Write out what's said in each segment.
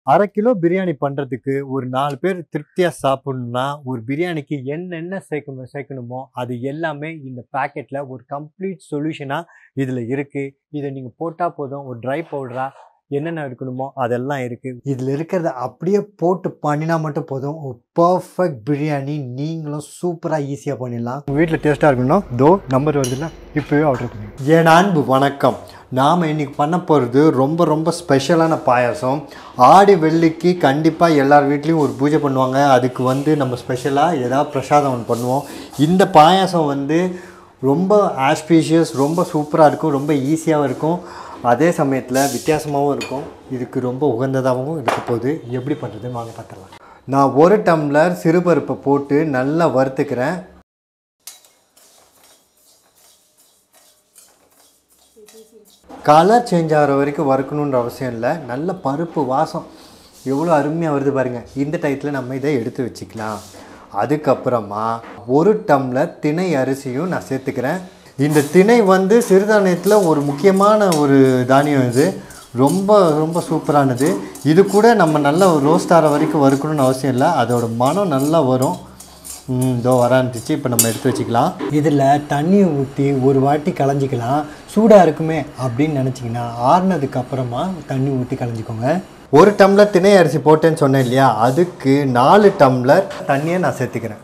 அரை கிலோ பிரியாணி பண்ணுறதுக்கு ஒரு நாலு பேர் திருப்தியாக சாப்பிடணும்னா ஒரு பிரியாணிக்கு என்னென்ன சேர்க்கணும் சேர்க்கணுமோ அது எல்லாமே இந்த பேக்கெட்டில் ஒரு கம்ப்ளீட் சொல்யூஷனாக இதில் இருக்குது இதை நீங்கள் போட்டால் போதும் ஒரு ட்ரை பவுடராக என்னென்ன இருக்கணுமோ அதெல்லாம் இருக்குது இதில் இருக்கிறத அப்படியே போட்டு பண்ணினா மட்டும் போதும் ஒரு பர்ஃபெக்ட் பிரியாணி நீங்களும் சூப்பராக ஈஸியாக பண்ணிடலாம் உங்கள் வீட்டில் டேஸ்ட்டாக இருக்கணும்னா தோ நம்பர் வருதுல்ல இப்போவே ஆர்டர் பண்ணுங்க என் அன்பு வணக்கம் நாம் இன்னைக்கு பண்ண போகிறது ரொம்ப ரொம்ப ஸ்பெஷலான பாயாசம் ஆடி வெள்ளிக்கு கண்டிப்பாக எல்லார் வீட்லேயும் ஒரு பூஜை பண்ணுவாங்க அதுக்கு வந்து நம்ம ஸ்பெஷலாக ஏதாவது பிரசாதம் ஒன்று பண்ணுவோம் இந்த பாயாசம் வந்து ரொம்ப ஆஸ்பீஷியஸ் ரொம்ப சூப்பராக இருக்கும் ரொம்ப ஈஸியாகவும் இருக்கும் அதே சமயத்தில் வித்தியாசமாகவும் இருக்கும் இதுக்கு ரொம்ப உகந்ததாகவும் இருக்க போகுது எப்படி பண்ணுறதுன்னு வாங்க பார்த்துடலாம் நான் ஒரு டம்ளர் சிறுபருப்பை போட்டு நல்லா வறுத்துக்கிறேன் கலர் சேஞ்ச் ஆகிற வரைக்கும் வறுக்கணுன்ற அவசியம் இல்லை நல்ல பருப்பு வாசம் எவ்வளோ அருமையாக வருது பாருங்கள் இந்த டயத்தில் நம்ம இதை எடுத்து வச்சுக்கலாம் அதுக்கப்புறமா ஒரு டம்ளர் திணை அரிசியும் நான் சேர்த்துக்கிறேன் இந்த திணை வந்து சிறுதானியத்தில் ஒரு முக்கியமான ஒரு தானியம் இது ரொம்ப ரொம்ப சூப்பரானது இது கூட நம்ம நல்லா ரோஸ்ட் ஆகிற வரைக்கும் வறுக்கணும்னு அவசியம் இல்லை அதோட மனம் நல்லா வரும் ம், இதோ வரான்ட்டுச்சு இப்போ நம்ம எடுத்து வச்சுக்கலாம் இதில் தண்ணி ஊற்றி ஒரு வாட்டி களைஞ்சிக்கலாம் சூடாக இருக்குமே அப்படின்னு நினச்சிங்கன்னா ஆறுனதுக்கு அப்புறமா தண்ணி ஊற்றி களைஞ்சிக்கோங்க ஒரு டம்ளர் திணை அரிசி போட்டேன்னு சொன்னேன் இல்லையா அதுக்கு நாலு டம்ளர் தண்ணியை நான் சேர்த்துக்கிறேன்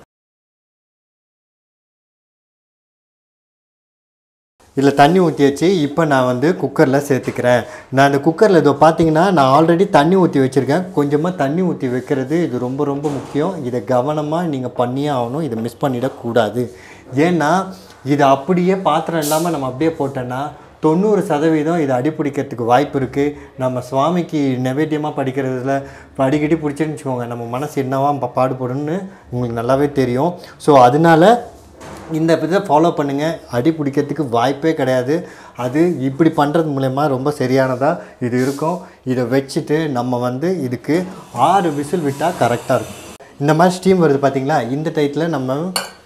இதில் தண்ணி ஊற்றியாச்சு இப்போ நான் வந்து குக்கரில் சேர்த்துக்கிறேன் நான் இந்த குக்கரில் இதோ பார்த்தீங்கன்னா நான் ஆல்ரெடி தண்ணி ஊற்றி வச்சுருக்கேன் கொஞ்சமாக தண்ணி ஊற்றி வைக்கிறது இது ரொம்ப ரொம்ப முக்கியம் இதை கவனமாக நீங்கள் பண்ணியே ஆகணும் இதை மிஸ் பண்ணிடக்கூடாது ஏன்னா இது அப்படியே பாத்திரம் இல்லாமல் நம்ம அப்படியே போட்டோன்னா தொண்ணூறு சதவீதம் இது அடிப்பிடிக்கிறதுக்கு வாய்ப்பு இருக்குது நம்ம சுவாமிக்கு நைவேத்தியமாக படிக்கிறதுல இப்போ அடிக்கடி பிடிச்சின்னு வச்சுக்கோங்க நம்ம மனசு என்னவா பா- பாடுபடும்னு உங்களுக்கு நல்லாவே தெரியும் ஸோ அதனால இந்த இதை ஃபாலோ பண்ணுங்கள் அடி பிடிக்கிறதுக்கு வாய்ப்பே கிடையாது அது இப்படி பண்ணுறது மூலயமா ரொம்ப சரியானதாக இது இருக்கும் இதை வச்சுட்டு நம்ம வந்து இதுக்கு ஆறு விசில் விட்டால் கரெக்டாக இருக்கும் இந்த மாதிரி ஸ்டீம் வருது பார்த்தீங்களா இந்த டயத்தில் நம்ம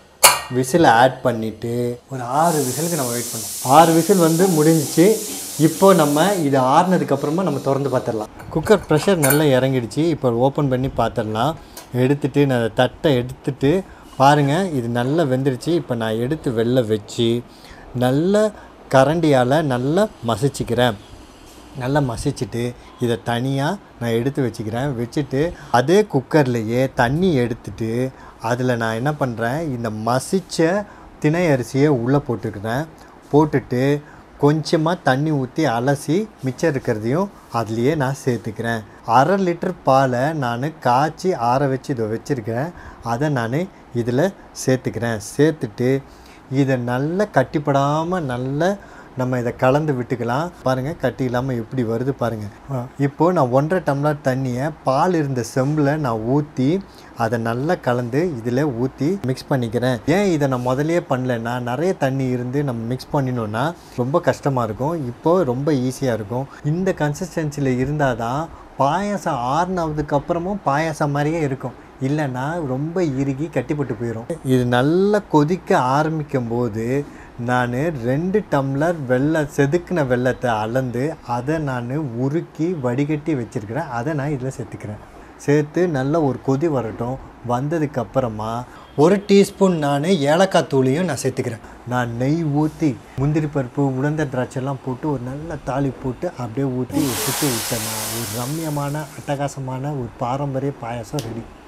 விசிலை ஆட் பண்ணிவிட்டு ஒரு ஆறு விசிலுக்கு நம்ம வெயிட் பண்ணோம் ஆறு விசில் வந்து முடிஞ்சிச்சு இப்போ நம்ம இது ஆறுனதுக்கப்புறமா நம்ம திறந்து பார்த்துடலாம் குக்கர் ப்ரெஷர் நல்லா இறங்கிடுச்சு இப்போ ஓப்பன் பண்ணி பார்த்துடலாம் எடுத்துட்டு நான் அதை தட்டை எடுத்துட்டு பாருங்கள் இது நல்லா வெந்துடுச்சு இப்போ நான் எடுத்து வெளில வச்சு நல்ல கரண்டியால் நல்லா மசிச்சுக்கிறேன் நல்லா மசிச்சுட்டு இதை தனியாக நான் எடுத்து வச்சுக்கிறேன் வச்சுட்டு அதே குக்கர்லேயே தண்ணி எடுத்துட்டு அதில் நான் என்ன பண்ணுறேன் இந்த மசித்த திணை அரிசியை உள்ளே போட்டுக்கிறேன் போட்டுட்டு கொஞ்சமாக தண்ணி ஊற்றி அலசி மிச்சம் இருக்கிறதையும் அதுலேயே நான் சேர்த்துக்கிறேன் அரை லிட்டர் பாலை நான் காய்ச்சி ஆற வச்சு இதை வச்சுருக்கேன் அதை நான் இதில் சேர்த்துக்கிறேன் சேர்த்துட்டு இதை நல்லா கட்டிப்படாமல் நல்லா நம்ம இதை கலந்து விட்டுக்கலாம் பாருங்கள் கட்டி இல்லாமல் எப்படி வருது பாருங்கள் இப்போது நான் ஒன்றரை டம்ளர் தண்ணியை பால் இருந்த செம்பில் நான் ஊற்றி அதை நல்லா கலந்து இதில் ஊற்றி மிக்ஸ் பண்ணிக்கிறேன் ஏன் இதை நான் முதல்லயே பண்ணலன்னா நிறைய தண்ணி இருந்து நம்ம மிக்ஸ் பண்ணினோன்னா ரொம்ப கஷ்டமாக இருக்கும் இப்போது ரொம்ப ஈஸியாக இருக்கும் இந்த கன்சிஸ்டன்சியில் இருந்தால் தான் பாயாசம் ஆறுனதுக்கு அப்புறமும் பாயாசம் மாதிரியே இருக்கும் இல்லைன்னா ரொம்ப இறுகி கட்டிப்பட்டு போயிடும் இது நல்லா கொதிக்க ஆரம்பிக்கும் போது நான் ரெண்டு டம்ளர் வெள்ளை செதுக்கின வெள்ளத்தை அளந்து அதை நான் உருக்கி வடிகட்டி வச்சிருக்கிறேன் அதை நான் இதில் சேர்த்துக்கிறேன் சேர்த்து நல்ல ஒரு கொதி வரட்டும் வந்ததுக்கப்புறமா ஒரு டீஸ்பூன் நான் ஏலக்காய் தூளையும் நான் சேர்த்துக்கிறேன் நான் நெய் ஊற்றி முந்திரி பருப்பு உளுந்த திராட்சைலாம் போட்டு ஒரு நல்ல தாளி போட்டு அப்படியே ஊற்றி சுற்றி விட்டேன்னா ஒரு ரம்மியமான அட்டகாசமான ஒரு பாரம்பரிய பாயாசம் ரெடி